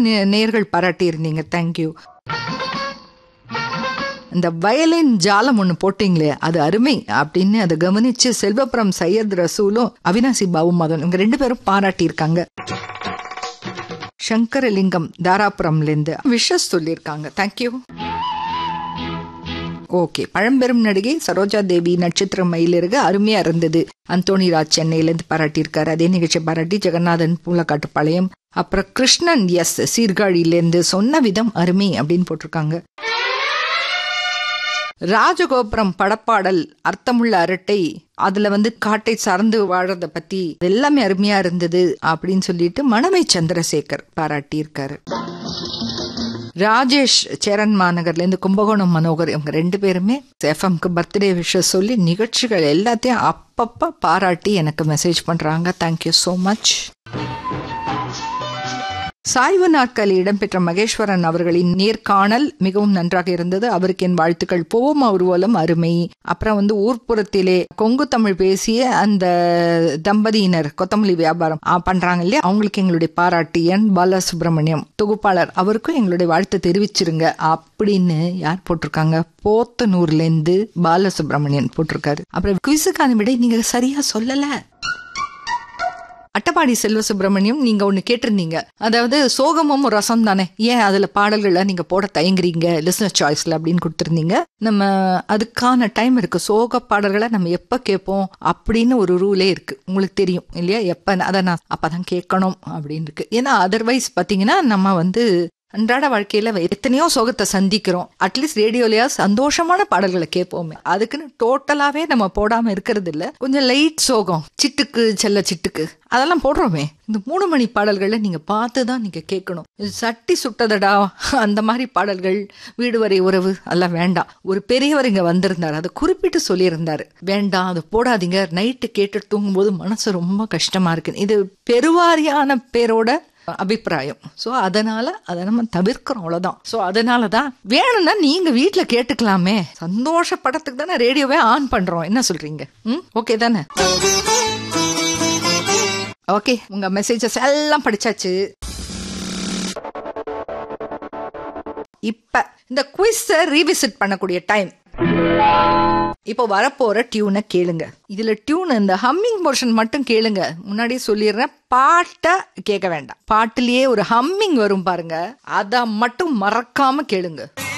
நே- நேர்கள் பாராட்டி இருந்தீங்க தேங்க்யூ இந்த வயலின் ஜாலம் ஒன்று போட்டிங்களே அது அருமை அப்படின்னு அதை கவனிச்சு செல்வபுரம் சையத் ரசூலும் அவினாசி பாபு மதன் இவங்க ரெண்டு பேரும் பாராட்டியிருக்காங்க சங்கரலிங்கம் தாராபுரம்லேருந்து விஷஸ் சொல்லியிருக்காங்க தேங்க்யூ ஓகே பழம்பெரும் நடிகை சரோஜா தேவி நட்சத்திர மயிலிறகு அருமையா இருந்தது அந்தோணி ராஜ் சென்னையிலேருந்து பாராட்டியிருக்காரு அதே நிகழ்ச்சி பாராட்டி ஜெகநாதன் பூலக்காட்டுப்பாளையம் அப்புறம் கிருஷ்ணன் எஸ் சீர்காழியிலேருந்து சொன்ன விதம் அருமை அப்படின்னு போட்டிருக்காங்க ராஜகோபுரம் படப்பாடல் அர்த்தமுள்ள அரட்டை அதுல வந்து காட்டை சார்ந்து வாழறத பத்தி எல்லாமே அருமையா இருந்தது அப்படின்னு சொல்லிட்டு மணவை சந்திரசேகர் பாராட்டியிருக்காரு ராஜேஷ் சேரன் மாநகர்ல இருந்து கும்பகோணம் மனோகர் இவங்க ரெண்டு பேருமே எஃப்எம்க்கு பர்த்டே விஷஸ் சொல்லி நிகழ்ச்சிகள் எல்லாத்தையும் அப்பப்ப பாராட்டி எனக்கு மெசேஜ் பண்றாங்க தேங்க்யூ so மச் சாய்வு நாட்களில் இடம்பெற்ற மகேஸ்வரன் அவர்களின் நேர்காணல் மிகவும் நன்றாக இருந்தது அவருக்கு என் வாழ்த்துக்கள் போவோம் ஊர்வலம் அருமை அப்புறம் வந்து ஊர்ப்புறத்திலே கொங்கு தமிழ் பேசிய அந்த தம்பதியினர் கொத்தமல்லி வியாபாரம் ஆ, பண்றாங்க இல்லையா அவங்களுக்கு எங்களுடைய பாராட்டு என் பாலசுப்ரமணியம் தொகுப்பாளர் அவருக்கும் எங்களுடைய வாழ்த்து தெரிவிச்சிருங்க அப்படின்னு யார் போட்டிருக்காங்க போத்தனூர்ல இருந்து பாலசுப்ரமணியன் போட்டிருக்காரு அப்புறம் குவிசுக்கான விடை நீங்க சரியா சொல்லல அட்டப்பாடி செல்வ சுப்பிரமணியம் நீங்க ஒண்ணு கேட்டிருந்தீங்க அதாவது சோகமும் ரசம் தானே ஏன் அதுல பாடல்களை நீங்க போட தயங்குறீங்க லிசனர் சாய்ஸ்ல அப்படின்னு கொடுத்துருந்தீங்க நம்ம அதுக்கான டைம் இருக்கு சோக பாடல்களை நம்ம எப்ப கேட்போம் அப்படின்னு ஒரு ரூலே இருக்கு உங்களுக்கு தெரியும் இல்லையா எப்ப அதை நான் அப்பதான் கேட்கணும் அப்படின்னு இருக்கு ஏன்னா அதர்வைஸ் பாத்தீங்கன்னா நம்ம வந்து அன்றாட வாழ்க்கையில எத்தனையோ சோகத்தை சந்திக்கிறோம் அட்லீஸ்ட் ரேடியோலயா சந்தோஷமான பாடல்களை கேட்போமே அதுக்குன்னு டோட்டலாவே நம்ம போடாம இருக்கிறது இல்ல கொஞ்சம் லைட் சோகம் சிட்டுக்கு செல்ல சிட்டுக்கு அதெல்லாம் போடுறோமே இந்த மூணு மணி பாடல்களை நீங்க பார்த்து தான் நீங்க கேட்கணும் இது சட்டி சுட்டதடா அந்த மாதிரி பாடல்கள் வீடு வரை உறவு எல்லாம் வேண்டாம் ஒரு பெரியவர் இங்க வந்திருந்தார் அதை குறிப்பிட்டு சொல்லியிருந்தாரு வேண்டாம் அதை போடாதீங்க நைட்டு கேட்டு தூங்கும்போது மனசு ரொம்ப கஷ்டமா இருக்கு இது பெருவாரியான பேரோட அபிப்பிராயம் ஸோ அதனால அதை நம்ம தவிர்க்கிறோம் அவ்வளோதான் ஸோ அதனால தான் வேணும்னா நீங்க வீட்டில் கேட்டுக்கலாமே சந்தோஷப்படத்துக்கு தானே ரேடியோவே ஆன் பண்றோம் என்ன சொல்றீங்க ம் ஓகே தானே ஓகே உங்க மெசேஜஸ் எல்லாம் படிச்சாச்சு இப்ப இந்த குவிஸ ரீவிசிட் பண்ணக்கூடிய டைம் இப்போ வரப்போற டியூனை கேளுங்க இதுல டியூன் இந்த ஹம்மிங் போர்ஷன் மட்டும் கேளுங்க முன்னாடியே சொல்லிடுறேன் பாட்டை கேட்க வேண்டாம் பாட்டுலயே ஒரு ஹம்மிங் வரும் பாருங்க அத மட்டும் மறக்காம கேளுங்க